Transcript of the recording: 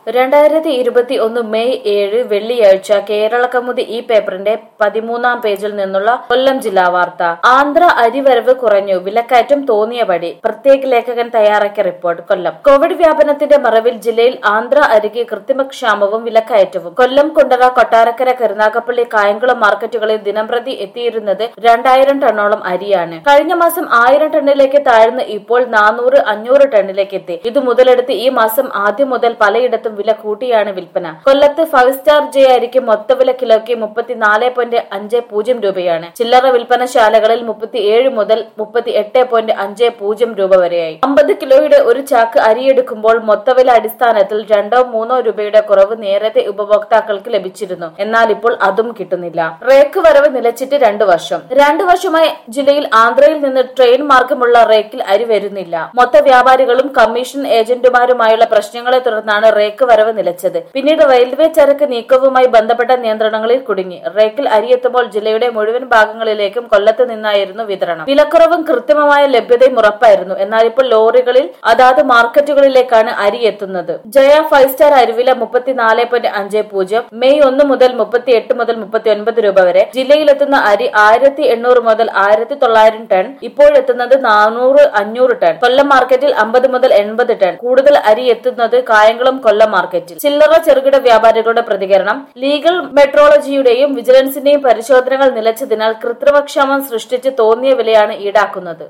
രണ്ടായിരത്തി ഇരുപത്തി ഒന്ന് മെയ് ഏഴ് വെള്ളിയാഴ്ച കേരള കൗമുദി ഈ പേപ്പറിന്റെ പതിമൂന്നാം പേജിൽ നിന്നുള്ള കൊല്ലം ജില്ലാ വാർത്ത ആന്ധ്ര അരിവരവ് കുറഞ്ഞു വിലക്കയറ്റം തോന്നിയപടി പ്രത്യേക ലേഖകൻ തയ്യാറാക്കിയ റിപ്പോർട്ട് കൊല്ലം കോവിഡ് വ്യാപനത്തിന്റെ മറവിൽ ജില്ലയിൽ ആന്ധ്ര അരിക്ക് കൃത്രിമക്ഷാമവും വിലക്കയറ്റവും കൊല്ലം കുണ്ടറ കൊട്ടാരക്കര കരുനാഗപ്പള്ളി കായംകുളം മാർക്കറ്റുകളിൽ ദിനംപ്രതി എത്തിയിരുന്നത് രണ്ടായിരം ടണ്ണോളം അരിയാണ് കഴിഞ്ഞ മാസം ആയിരം ടണ്ണിലേക്ക് താഴ്ന്ന് ഇപ്പോൾ നാനൂറ് അഞ്ഞൂറ് ടണ്ണിലേക്ക് എത്തി ഇത് മുതലെടുത്ത് ഈ മാസം ആദ്യം മുതൽ പലയിടത്തും വില കൂട്ടിയാണ് വിൽപ്പന കൊല്ലത്ത് ഫൈവ് സ്റ്റാർ ജെ അരിക്ക് മൊത്തവില കിലോയ്ക്ക് മുപ്പത്തിനാല് പോയിന്റ് അഞ്ച് പൂജ്യം രൂപയാണ് ചില്ലറ വിൽപ്പനശാലകളിൽ മുപ്പത്തിയേഴ് മുതൽ മുപ്പത്തി എട്ട് പോയിന്റ് അഞ്ച് പൂജ്യം രൂപ വരെയായി അമ്പത് കിലോയുടെ ഒരു ചാക്ക് അരിയെടുക്കുമ്പോൾ മൊത്തവില അടിസ്ഥാനത്തിൽ രണ്ടോ മൂന്നോ രൂപയുടെ കുറവ് നേരത്തെ ഉപഭോക്താക്കൾക്ക് ലഭിച്ചിരുന്നു എന്നാൽ ഇപ്പോൾ അതും കിട്ടുന്നില്ല റേക്ക് വരവ് നിലച്ചിട്ട് രണ്ടു വർഷം രണ്ടു വർഷമായി ജില്ലയിൽ ആന്ധ്രയിൽ നിന്ന് ട്രെയിൻ മാർഗമുള്ള റേക്കിൽ അരി വരുന്നില്ല മൊത്ത വ്യാപാരികളും കമ്മീഷൻ ഏജന്റുമാരുമായുള്ള പ്രശ്നങ്ങളെ തുടർന്നാണ് റേക്ക് വരവ് നിലച്ചത് പിന്നീട് റെയിൽവേ ചരക്ക് നീക്കവുമായി ബന്ധപ്പെട്ട നിയന്ത്രണങ്ങളിൽ കുടുങ്ങി റേക്കിൽ അരി എത്തുമ്പോൾ ജില്ലയുടെ മുഴുവൻ ഭാഗങ്ങളിലേക്കും കൊല്ലത്ത് നിന്നായിരുന്നു വിതരണം വിലക്കുറവും കൃത്രിമമായ ലഭ്യതയും ഉറപ്പായിരുന്നു എന്നാൽ ഇപ്പോൾ ലോറികളിൽ അതാത് മാർക്കറ്റുകളിലേക്കാണ് അരി എത്തുന്നത് ജയ ഫൈവ് സ്റ്റാർ അരിവില മുപ്പത്തിനാല് പോയിന്റ് അഞ്ച് പൂജ്യം മെയ് ഒന്ന് മുതൽ മുപ്പത്തി എട്ട് മുതൽ മുപ്പത്തി ഒൻപത് രൂപ വരെ ജില്ലയിലെത്തുന്ന അരി ആയിരത്തി എണ്ണൂറ് മുതൽ ആയിരത്തി തൊള്ളായിരം ടൺ ഇപ്പോഴെത്തുന്നത് നാനൂറ് അഞ്ഞൂറ് ടൺ കൊല്ലം മാർക്കറ്റിൽ അമ്പത് മുതൽ എൺപത് ടൺ കൂടുതൽ അരി എത്തുന്നത് കായംകുളം കൊല്ലം മാർക്കറ്റിൽ ചില്ലറ ചെറുകിട വ്യാപാരികളുടെ പ്രതികരണം ലീഗൽ മെട്രോളജിയുടെയും വിജിലൻസിന്റെയും പരിശോധനകൾ നിലച്ചതിനാൽ കൃത്രിമക്ഷാമം സൃഷ്ടിച്ച് തോന്നിയ വിലയാണ് ഈടാക്കുന്നത്